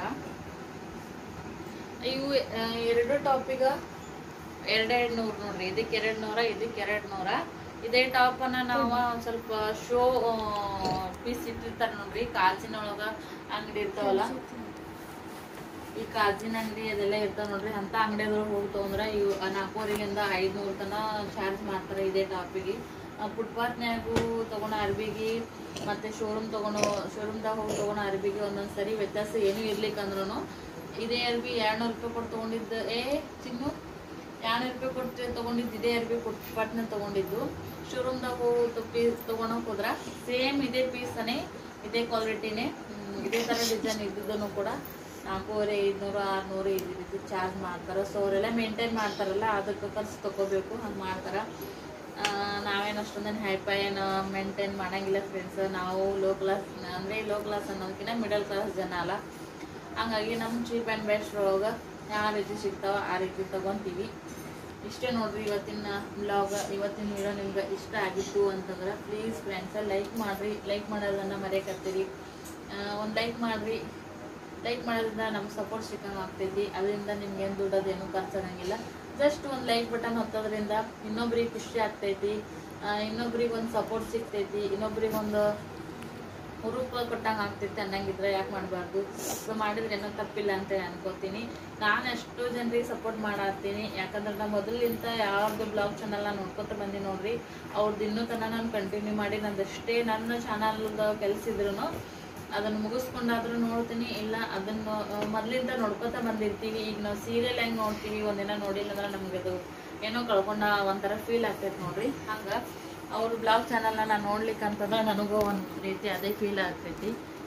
ಇವು ಆ, ಎರಡು ಟಾಪಿಗ ಎರಡೆರಡು ನೂರು ನೋಡ್ರಿ ಇದಕ್ಕೆ ಎರಡು ನೂರ ಇದಕ್ಕೆ ಎರಡು ನೂರ ಇದೇ ಟಾಪ್ ಅನ್ನ ನಾವು ಒಂದ್ ಸ್ವಲ್ಪ ಶೋ ಪೀಸ್ ಇಟ್ಟಿರ್ತಾರ ನೋಡ್ರಿ ಕಾಜಿನ ಒಳಗ ಅಂಗಡಿ ಇರ್ತಾವಲ್ಲ ಈ ಕಾಜಿನ ಅಂಗಡಿ ಅದೆಲ್ಲ ಇರ್ತಾವ ನೋಡ್ರಿ ಅಂತ ಅಂಗಡಿ ಹೋಗಿ ತಗೊಂಡ್ರ ಇವು ನಾಲ್ಕೂವರೆಗಿಂದ ಐದ್ನೂರು ತನ ಚಾರ್ಜ್ ಮಾಡ್ತಾರೆ ಇದೇ ಟಾಪಿಗೆ ಫುಟ್ಪಾತ್ನ್ಯಾಗು ತಗೊಳೋ ಅರ್ಬಿಗೆ ಮತ್ತೆ ಶೋರೂಮ್ ತಗೊಳೋ ಶೋರೂಮ್ದಾಗ ಹೋಗಿ ತಗೊಳೋ ಅರ್ಬಿಗೆ ಒಂದೊಂದ್ ಸರಿ ವ್ಯತ್ಯಾಸ ಏನೂ ಇರ್ಲಿಕ್ಕಂದ್ರೂ ಇದೇ ಅರ್ಬಿ ಎರಡ್ನೂರು ರೂಪಾಯಿ ಕೊಟ್ಟು ತಗೊಂಡಿದ್ದು ಏ ಚಿನ್ನು ಎರಡ್ನೂರು ರೂಪಾಯಿ ಕೊಟ್ಟು ತಗೊಂಡಿದ್ದು ಇದೇ ಅರ್ಬಿ ಫುಟ್ಪಾತ್ನ ತಗೊಂಡಿದ್ದು ಶೋರೂಮ್ದಾಗ ಹೋಗಿ ಪೀಸ್ ತಗೊಳಕ್ ಹೋದ್ರ ಸೇಮ್ ಇದೇ ಪೀಸನೇ ಇದೇ ಕ್ವಾಲಿಟಿನೇ ಇದೇ ಥರ ಡಿಸೈನ್ ಇದ್ದಿದ್ದನ್ನು ಕೂಡ ನಾಲ್ಕೂವರೆ ಐದುನೂರು ಆರುನೂರು ಈ ರೀತಿ ಚಾರ್ಜ್ ಮಾಡ್ತಾರೆ ಸೊ ಅವರೆಲ್ಲ ಮೇಂಟೈನ್ ಮಾಡ್ತಾರಲ್ಲ ಅದಕ್ಕೆ ಖರ್ಚು ತಗೋಬೇಕು ಹಂಗೆ ಮಾಡ್ತಾರೆ ಆ, ನಾವೇನು ಅಷ್ಟೊಂದೇನು ಹೈಫೈ ಏನು ಮೇಂಟೈನ್ ಮಾಡಂಗಿಲ್ಲ ಫ್ರೆಂಡ್ಸ್ ನಾವು ಲೋ ಕ್ಲಾಸ್ ಅಂದರೆ ಲೋ ಕ್ಲಾಸ್ ಅನ್ನೋದಕ್ಕಿಂತ ಮಿಡಲ್ ಕ್ಲಾಸ್ ಜನ ಅಲ್ಲ ಹಂಗಾಗಿ ನಮ್ಮ ಚೀಪ್ ಆ್ಯಂಡ್ ಬೆಸ್ಟ್ ಒಳಗೆ ಯಾವ ರೀತಿ ಸಿಗ್ತಾವ ಆ ರೀತಿ ತಗೊತೀವಿ ಇಷ್ಟೇ ನೋಡ್ರಿ ಇವತ್ತಿನ ಬ್ಲಾಗ್ ಇವತ್ತಿನ ವಿಡಿಯೋ ನಿಮ್ಗೆ ಇಷ್ಟ ಆಗಿತ್ತು ಅಂತಂದ್ರೆ ಪ್ಲೀಸ್ ಫ್ರೆಂಡ್ಸ್ ಲೈಕ್ ಮಾಡಿರಿ ಲೈಕ್ ಮಾಡೋದನ್ನು ಮರೆಯಕತ್ತೀರಿ ಒಂದು ಲೈಕ್ ಮಾಡಿರಿ ಲೈಕ್ ಮಾಡೋದ್ರಿಂದ ನಮ್ಗೆ ಸಪೋರ್ಟ್ ಸಿಕ್ಕಂಗೆ ಆಗ್ತೈತಿ ಅದರಿಂದ ನಿಮ್ಗೆ ಏನು ದುಡ್ಡೋದೇನು ಖರ್ಚಾಗಂಗಿಲ್ಲ ಜಸ್ಟ್ ಒಂದು ಲೈಕ್ ಬಟನ್ ಒತ್ತೋದ್ರಿಂದ ಇನ್ನೊಬ್ರಿಗೆ ಖುಷಿ ಆಗ್ತೈತಿ ಇನ್ನೊಬ್ರಿಗೆ ಒಂದು ಸಪೋರ್ಟ್ ಸಿಗ್ತೈತಿ ಇನ್ನೊಬ್ರಿಗೆ ಒಂದು ಹುರುಪ ಕೊಟ್ಟಂಗೆ ಆಗ್ತೈತೆ ಅನ್ನಂಗಿದ್ರೆ ಯಾಕೆ ಮಾಡಬಾರ್ದು ಸೊ ಮಾಡಿದ್ರೆ ಏನೋ ತಪ್ಪಿಲ್ಲ ಅಂತ ಅನ್ಕೋತೀನಿ ನಾನು ಎಷ್ಟೋ ಜನರಿಗೆ ಸಪೋರ್ಟ್ ಮಾಡತ್ತೀನಿ ಯಾಕಂದ್ರೆ ನಾ ಮೊದಲಿಂದ ಯಾವ್ದು ಬ್ಲಾಗ್ ಚಾನಲ್ನ ನೋಡ್ಕೊತ ಬಂದಿ ನೋಡ್ರಿ ಅವ್ರದ್ದು ಇನ್ನೂ ತನಕ ನಾನು ಕಂಟಿನ್ಯೂ ಮಾಡಿ ನಂದಷ್ಟೇ ನನ್ನ ಚಾನಲ್ದ ಕೆಲಸ ಇದ್ರು ಅದನ್ನು ಮುಗಿಸ್ಕೊಂಡಾದ್ರೂ ನೋಡ್ತೀನಿ ಇಲ್ಲ ಅದನ್ನು ಮೊದಲಿಂದ ನೋಡ್ಕೊತ ಬಂದಿರ್ತೀವಿ ಈಗ ನಾವು ಸೀರಿಯಲ್ ಹೆಂಗೆ ನೋಡ್ತೀವಿ ಒಂದಿನ ನೋಡಿಲ್ಲ ಅಂದ್ರೆ ನಮ್ಗೆ ಅದು ಏನೋ ಕಳ್ಕೊಂಡ ಒಂಥರ ಫೀಲ್ ಆಗ್ತೈತೆ ನೋಡ್ರಿ ಹಂಗೆ ಅವ್ರ ಬ್ಲಾಗ್ ಚಾನಲ್ನ ನಾನು ನೋಡ್ಲಿಕ್ಕೆ ಅಂತಂದ್ರೆ ನನಗೂ ಒಂದು ರೀತಿ ಅದೇ ಫೀಲ್ ಆಗ್ತೈತಿ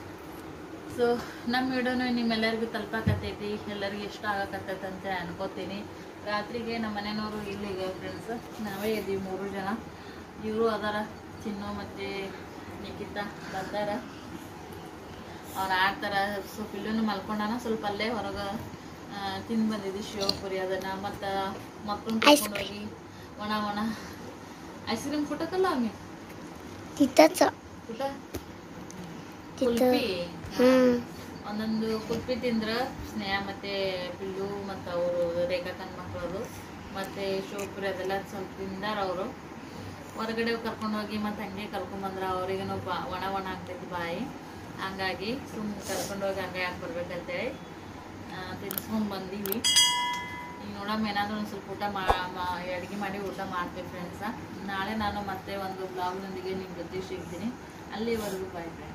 ಸೊ ನಮ್ಮ ವಿಡಿಯೋನು ನಿಮ್ಮೆಲ್ಲರಿಗೂ ತಲುಪಾಕತ್ತೈತಿ ಎಲ್ಲರಿಗೂ ಇಷ್ಟ ಆಗಕತ್ತೈತೆ ಅಂತ ಅನ್ಕೋತೀನಿ ರಾತ್ರಿಗೆ ನಮ್ಮ ಮನೆಯವರು ಇಲ್ಲಿಗೆ ಫ್ರೆಂಡ್ಸ್ ನಾವೇ ಇದ್ದೀವಿ ಮೂರು ಜನ ಇವರು ಅದಾರ ಚಿನ್ನು ಮತ್ತು ನಿಖಿತಾ ಬರ್ತಾರ ಅವ್ರು ಆಡ್ತಾರ ಸೊ ಪಿಲ್ಲುನು ಮಲ್ಕೊಂಡಾನ ಸ್ವಲ್ಪ ಅಲ್ಲೇ ಹೊರಗೆ ತಿಂದು ಬಂದಿದ್ವಿ ಶಿವಪುರಿ ಅದನ್ನ ಮತ್ತು ಮಕ್ಕಳನ್ನ ಕರ್ಕೊಂಡು ಹೋಗಿ ಒಣ ಒಣ ಐಸ್ ಕ್ರೀಮ್ ಕುಟಕಲ್ಲ ಅಮ್ಮಿ तिथंच ಕುಟ तिथं ಕುಲ್ಫಿ हम्म ಒಂದೊಂದು ಕುಲ್ಫಿ ತಿಂದ್ರ ಸ್ನೇಹ ಮತ್ತೆ ಪಿಲ್ಲು ಮತ್ತು ಅವರು ರೇಖಾಕನ್ ಮಕ್ಕಳದು ಮತ್ತೆ ಶಿವಪುರಿ ಅದೆಲ್ಲ ಸ್ವಲ್ಪ ತಿಂದಾರ ಅವರು ಹೊರಗಡೆ ಕರ್ಕೊಂಡು ಹೋಗಿ ಮತ್ತೆ ಹಂಗೆ ಕರ್ಕೊಂಬಂದ್ರ ಅವ್ರಿಗೇನೋ ಬಾ ಒಣ ಒಣ ಆಗ್ತೈತಿ ಬಾಯಿ ಹಂಗಾಗಿ ಸುಮ್ಮನೆ ಕರ್ಕೊಂಡು ಹೋಗಿ ಹಂಗೆ ಯಾಕೆ ಬರ್ಬೇಕಂತೇಳಿ ತಿನ್ಸ್ಕೊಂಡು ಬಂದೀವಿ ಈಗ ನೋಡಮ್ಮ ಏನಾದರೂ ಒಂದು ಸ್ವಲ್ಪ ಊಟ ಮಾ ಅಡುಗೆ ಮಾಡಿ ಊಟ ಮಾಡ್ತೀವಿ ಫ್ರೆಂಡ್ಸ ನಾಳೆ ನಾನು ಮತ್ತೆ ಒಂದು ಬ್ಲಾಗ್ನೊಂದಿಗೆ ನಿಮ್ಮ ಜೊತೆ ಸಿಗ್ತೀನಿ ಅಲ್ಲಿವರೆಗೂ ಬಾಯ್ ಫ್ರೆಂಡ್ಸ್